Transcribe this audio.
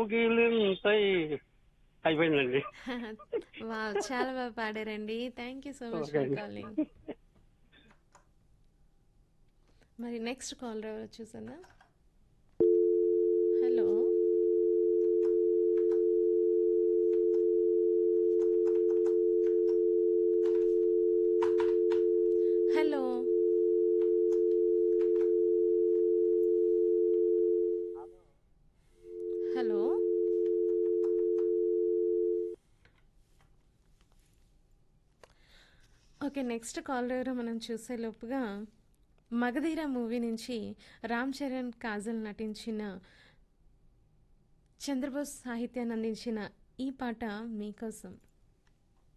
కౌగిలింతై అయిపోయిందండి వావ్ చాలా బాగా పాడారండి thank you so much Okay for అండి. కాలింగ్ మరి నెక్స్ట్ కాల్ ఎవరు చూసానా hello hello hello okay next call ఎవరో మనం చూసే లోపుగా మగధీర మూవీ నుంచి రామ్ చరణ్ కాజల్ నటించిన చంద్రబోస్ సాహిత్యాన్ని అందించిన ఈ పాట మీకోసం